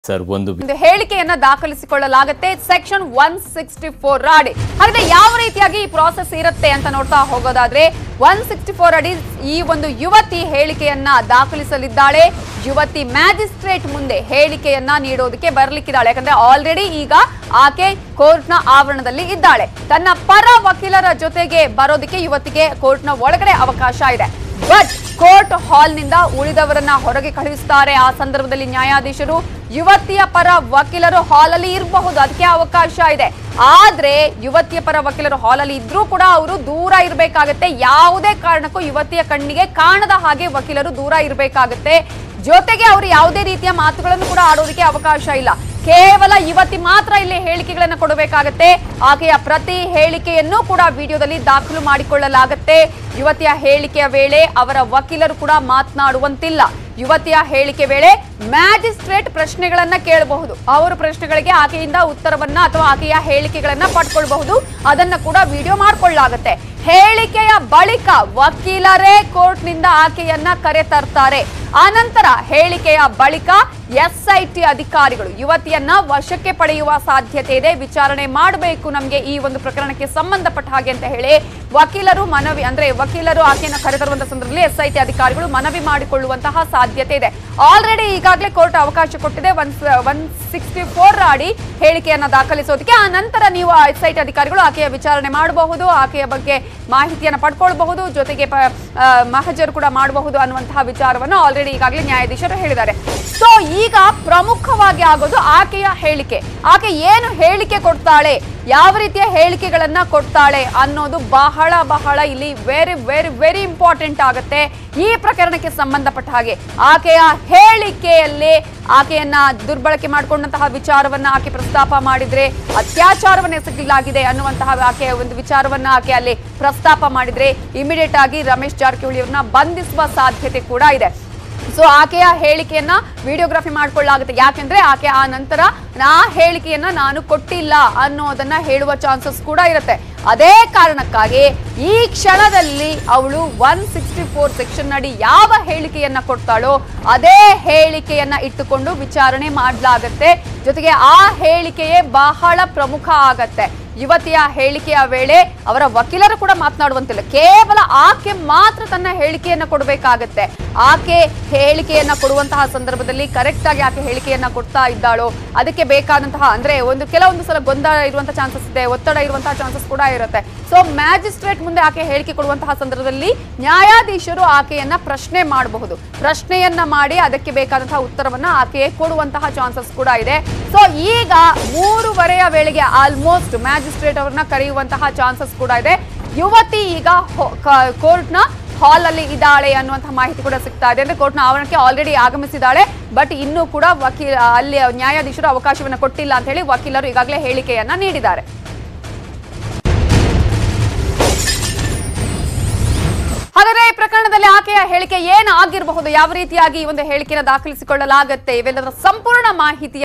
sir ಒಂದು ಒಂದು ಹೇಳಿಕೆಯನ್ನ ದಾಖಲಿಸಿಕೊಳ್ಳಲಾಗುತ್ತೆ ಸೆಕ್ಷನ್ ಒನ್ ಸಿಕ್ಸ್ಟಿ ಫೋರ್ ಅಡಿ ಹಾಗಾದ್ರೆ ಯಾವ ರೀತಿಯಾಗಿ ಈ ಪ್ರಾಸೆಸ್ ಇರುತ್ತೆ ಅಂತ ನೋಡ್ತಾ ಹೋಗೋದಾದ್ರೆ ಒನ್ ಸಿಕ್ಸ್ಟಿ ಫೋರ್ ಅಡಿ ಈ ಒಂದು ಯುವತಿ ಹೇಳಿಕೆಯನ್ನ ದಾಖಲಿಸಲಿದ್ದಾಳೆ ಯುವತಿ ಮ್ಯಾಜಿಸ್ಟ್ರೇಟ್ ಮುಂದೆ ಹೇಳಿಕೆಯನ್ನ ನೀಡೋದಕ್ಕೆ ಬರ್ಲಿಕ್ಕಿದ್ದಾಳೆ ಯಾಕಂದ್ರೆ ಆಲ್ರೆಡಿ ಈಗ ಆಕೆ ಕೋರ್ಟ್ನ ಆವರಣದಲ್ಲಿ ಇದ್ದಾಳೆ ತನ್ನ ಪರ ವಕೀಲರ ಜೊತೆಗೆ ಬರೋದಕ್ಕೆ ಯುವತಿಗೆ ಕೋರ್ಟ್ನ ಒಳಗಡೆ ಅವಕಾಶ ಇದೆ ಬಟ್ ಕೋರ್ಟ್ ಹಾಲ್ನಿಂದ ಉಳಿದವರನ್ನ ಹೊರಗೆ ಕಳುಹಿಸ್ತಾರೆ ಆ ಸಂದರ್ಭದಲ್ಲಿ ನ್ಯಾಯಾಧೀಶರು ಯುವತಿಯ ಪರ ವಕೀಲರು ಹಾಲಲ್ಲಿ ಇರಬಹುದು ಅದಕ್ಕೆ ಅವಕಾಶ ಇದೆ ಆದ್ರೆ ಯುವತಿಯ ಪರ ವಕೀಲರು ಹಾಲಲ್ಲಿ ಇದ್ರೂ ಕೂಡ ಅವರು ದೂರ ಇರಬೇಕಾಗತ್ತೆ ಯಾವುದೇ ಕಾರಣಕ್ಕೂ ಯುವತಿಯ ಕಣ್ಣಿಗೆ ಕಾಣದ ಹಾಗೆ ವಕೀಲರು ದೂರ ಇರಬೇಕಾಗತ್ತೆ ಜೊತೆಗೆ ಅವರು ಯಾವುದೇ ರೀತಿಯ ಮಾತುಗಳನ್ನು ಕೂಡ ಆಡೋದಕ್ಕೆ ಅವಕಾಶ ಇಲ್ಲ ಕೇವಲ ಯುವತಿ ಮಾತ್ರ ಇಲ್ಲಿ ಹೇಳಿಕೆಗಳನ್ನು ಕೊಡಬೇಕಾಗತ್ತೆ ಆಕೆಯ ಪ್ರತಿ ಹೇಳಿಕೆಯನ್ನು ಕೂಡ ವಿಡಿಯೋದಲ್ಲಿ ದಾಖಲು ಮಾಡಿಕೊಳ್ಳಲಾಗತ್ತೆ ಯುವತಿಯ ಹೇಳಿಕೆಯ ವೇಳೆ ಅವರ ವಕೀಲರು ಕೂಡ ಮಾತನಾಡುವಂತಿಲ್ಲ ಯುವತಿಯ ಹೇಳಿಕೆ ವೇಳೆ ಮ್ಯಾಜಿಸ್ಟ್ರೇಟ್ ಪ್ರಶ್ನೆಗಳನ್ನ ಕೇಳಬಹುದು ಅವರ ಪ್ರಶ್ನೆಗಳಿಗೆ ಆಕೆಯಿಂದ ಉತ್ತರವನ್ನ ಅಥವಾ ಆಕೆಯ ಹೇಳಿಕೆಗಳನ್ನ ಪಡ್ಕೊಳ್ಬಹುದು ಅದನ್ನ ಕೂಡ ವಿಡಿಯೋ ಮಾಡ್ಕೊಳ್ಳಲಾಗತ್ತೆ ಹೇಳಿಕೆಯ ಬಳಿಕ ವಕೀಲರೇ ಕೋರ್ಟ್ನಿಂದ ಆಕೆಯನ್ನ ಕರೆ ತರ್ತಾರೆ ಆನಂತರ ಹೇಳಿಕೆಯ ಬಳಿಕ ಎಸ್ಐಟಿ ಅಧಿಕಾರಿಗಳು ಯುವತಿಯನ್ನ ವಶಕ್ಕೆ ಪಡೆಯುವ ಸಾಧ್ಯತೆ ಇದೆ ವಿಚಾರಣೆ ಮಾಡಬೇಕು ನಮಗೆ ಈ ಒಂದು ಪ್ರಕರಣಕ್ಕೆ ಸಂಬಂಧಪಟ್ಟ ಹಾಗೆ ಅಂತ ಹೇಳಿ ವಕೀಲರು ಮನವಿ ಅಂದ್ರೆ ವಕೀಲರು ಆಕೆಯನ್ನ ಕರೆತರುವಂತಹ ಸಂದರ್ಭದಲ್ಲಿ ಎಸ್ಐಟಿ ಅಧಿಕಾರಿಗಳು ಮನವಿ ಮಾಡಿಕೊಳ್ಳುವಂತಹ ಸಾಧ್ಯತೆ ಇದೆ ಆಲ್ರೆಡಿ ಈಗಾಗಲೇ ಕೋರ್ಟ್ ಅವಕಾಶ ಕೊಟ್ಟಿದೆ ಒನ್ ಒನ್ ಸಿಕ್ಸ್ಟಿ ಫೋರ್ ಅಡಿ ಹೇಳಿಕೆಯನ್ನ ದಾಖಲಿಸೋದಕ್ಕೆ ಆ ನಂತರ ನೀವು ಎಸ್ಐಟಿ ಅಧಿಕಾರಿಗಳು ಆಕೆಯ ವಿಚಾರಣೆ ಮಾಡಬಹುದು ಆಕೆಯ ಬಗ್ಗೆ ಮಾಹಿತಿಯನ್ನು ಪಡ್ಕೊಳ್ಬಹುದು ಜೊತೆಗೆ ಪ- ಆ, ಮಹಜರು ಕೂಡ ಮಾಡಬಹುದು ಅನ್ನುವಂತಹ ವಿಚಾರವನ್ನು ಆಲ್ರೆಡಿ ಈಗಾಗಲೇ ನ್ಯಾಯಾಧೀಶರು ಹೇಳಿದ್ದಾರೆ ಸೊ ಈಗ ಪ್ರಮುಖವಾಗಿ ಆಗೋದು ಆಕೆಯ ಹೇಳಿಕೆ ಆಕೆ ಏನು ಹೇಳಿಕೆ ಕೊಡ್ತಾಳೆ ಯಾವ ರೀತಿಯ ಹೇಳಿಕೆಗಳನ್ನ ಕೊಡ್ತಾಳೆ ಅನ್ನೋದು ಬಹಳ ಬಹಳ ಇಲ್ಲಿ ವೆರಿ ವೆರಿ ವೆರಿ ಇಂಪಾರ್ಟೆಂಟ್ ಆಗುತ್ತೆ ಈ ಪ್ರಕರಣಕ್ಕೆ ಸಂಬಂಧಪಟ್ಟ ಹಾಗೆ ಆಕೆಯ ಹೇಳಿಕೆಯಲ್ಲಿ ಆಕೆಯನ್ನ ದುರ್ಬಳಕೆ ಮಾಡಿಕೊಂಡಂತಹ ವಿಚಾರವನ್ನ ಆಕೆ ಪ್ರಸ್ತಾಪ ಮಾಡಿದ್ರೆ ಅತ್ಯಾಚಾರವನ್ನು ಎಸಗಲಾಗಿದೆ ಅನ್ನುವಂತಹ ಆಕೆಯ ಒಂದು ವಿಚಾರವನ್ನ ಆಕೆ ಅಲ್ಲಿ ಪ್ರಸ್ತಾಪ ಮಾಡಿದ್ರೆ ಇಮಿಡಿಯೇಟ್ ಆಗಿ ರಮೇಶ್ ಜಾರಕಿಹೊಳಿ ಅವ್ರನ್ನ ಬಂಧಿಸುವ ಸಾಧ್ಯತೆ ಕೂಡ ಇದೆ ಸೊ ಆಕೆಯ ಹೇಳಿಕೆಯನ್ನ ವಿಡಿಯೋಗ್ರಫಿ ಮಾಡ್ಕೊಳ್ಳಾಗುತ್ತೆ ಯಾಕೆಂದ್ರೆ ಆಕೆ ಆ ನಂತರ ನಾ ಹೇಳಿಕೆಯನ್ನ ನಾನು ಕೊಟ್ಟಿಲ್ಲ ಅನ್ನೋದನ್ನ ಹೇಳುವ ಚಾನ್ಸಸ್ ಕೂಡ ಇರುತ್ತೆ ಅದೇ ಕಾರಣಕ್ಕಾಗಿ ಈ ಕ್ಷಣದಲ್ಲಿ ಅವಳು ಒನ್ ಸಿಕ್ಸ್ಟಿ ಫೋರ್ ಸೆಕ್ಷನ್ ಅಡಿ ಯಾವ ಹೇಳಿಕೆಯನ್ನ ಕೊಡ್ತಾಳೋ ಅದೇ ಹೇಳಿಕೆಯನ್ನ ಇಟ್ಟುಕೊಂಡು ವಿಚಾರಣೆ ಮಾಡಲಾಗತ್ತೆ ಜೊತೆಗೆ ಆ ಹೇಳಿಕೆಯೇ ಬಹಳ ಪ್ರಮುಖ ಆಗತ್ತೆ ಯುವತಿಯ ಹೇಳಿಕೆಯ ವೇಳೆ ಅವರ ವಕೀಲರು ಕೂಡ ಮಾತನಾಡುವಂತಿಲ್ಲ ಕೇವಲ ಆಕೆ ಮಾತ್ರ ತನ್ನ ಹೇಳಿಕೆಯನ್ನ ಕೊಡಬೇಕಾಗತ್ತೆ ಆಕೆ ಹೇಳಿಕೆಯನ್ನ ಕೊಡುವಂತಹ ಸಂದರ್ಭದಲ್ಲಿ ಕರೆಕ್ಟ್ ಆಗಿ ಆಕೆ ಹೇಳಿಕೆಯನ್ನ ಕೊಡ್ತಾ ಇದ್ದಾಳೋ ಅದಕ್ಕೆ ಬೇಕಾದಂತಹ ಅಂದ್ರೆ ಒಂದು ಕೆಲವೊಂದು ಸಲ ಗೊಂದಲ ಇರುವಂತಹ ಚಾನ್ಸಸ್ ಇದೆ ಒತ್ತಡ ಇರುವಂತಹ ಚಾನ್ಸಸ್ ಕೂಡ ಇರುತ್ತೆ ಸೊ ಮ್ಯಾಜಿಸ್ಟ್ರೇಟ್ ಮುಂದೆ ಆಕೆ ಹೇಳಿಕೆ ಕೊಡುವಂತಹ ಸಂದರ್ಭದಲ್ಲಿ ನ್ಯಾಯಾಧೀಶರು ಆಕೆಯನ್ನ ಪ್ರಶ್ನೆ ಮಾಡಬಹುದು ಪ್ರಶ್ನೆಯನ್ನ ಮಾಡಿ ಅದಕ್ಕೆ ಬೇಕಾದಂತಹ ಉತ್ತರವನ್ನ ಆಕೆ ಕೊಡುವಂತಹ ಚಾನ್ಸಸ್ ಕೂಡ ಇದೆ ಸೊ ಈಗ ಮೂರುವರೆಯ ವೇಳೆಗೆ ಆಲ್ಮೋಸ್ಟ್ ಮ್ಯಾಜಿಸ್ಟ್ರೇಟ್ ಅವರನ್ನ ಕರೆಯುವಂತಹ ಚಾನ್ಸಸ್ ಕೂಡ ಇದೆ ಯುವತಿ ಈಗ ಕೋರ್ಟ್ನ ಹಾಲ್ ಅಲ್ಲಿ ಇದ್ದಾಳೆ ಅನ್ನುವಂತಹ ಮಾಹಿತಿ ಕೂಡ ಸಿಗ್ತಾ ಇದೆ ಅಂದ್ರೆ ಕೋರ್ಟ್ನ ಆವರಣಕ್ಕೆ ಆಲ್ರೆಡಿ ಆಗಮಿಸಿದ್ದಾಳೆ ಬಟ್ ಇನ್ನೂ ಕೂಡ ವಕೀಲ ಅಲ್ಲಿ ನ್ಯಾಯಾಧೀಶರು ಅವಕಾಶವನ್ನ ಕೊಟ್ಟಿಲ್ಲ ಅಂತ ಹೇಳಿ ವಕೀಲರು ಈಗಾಗಲೇ ಹೇಳಿಕೆಯನ್ನ ನೀಡಿದ್ದಾರೆ ಹಾಗಾದ್ರೆ ಈ ಪ್ರಕರಣದಲ್ಲಿ ಆಕೆಯ ಹೇಳಿಕೆ ಏನು ಆಗಿರಬಹುದು ಯಾವ ರೀತಿಯಾಗಿ ಈ ಒಂದು ಹೇಳಿಕೆಯನ್ನು ದಾಖಲಿಸಿಕೊಳ್ಳಲಾಗತ್ತೆ ಇವೆಲ್ಲದರ ಸಂಪೂರ್ಣ ಮಾಹಿತಿ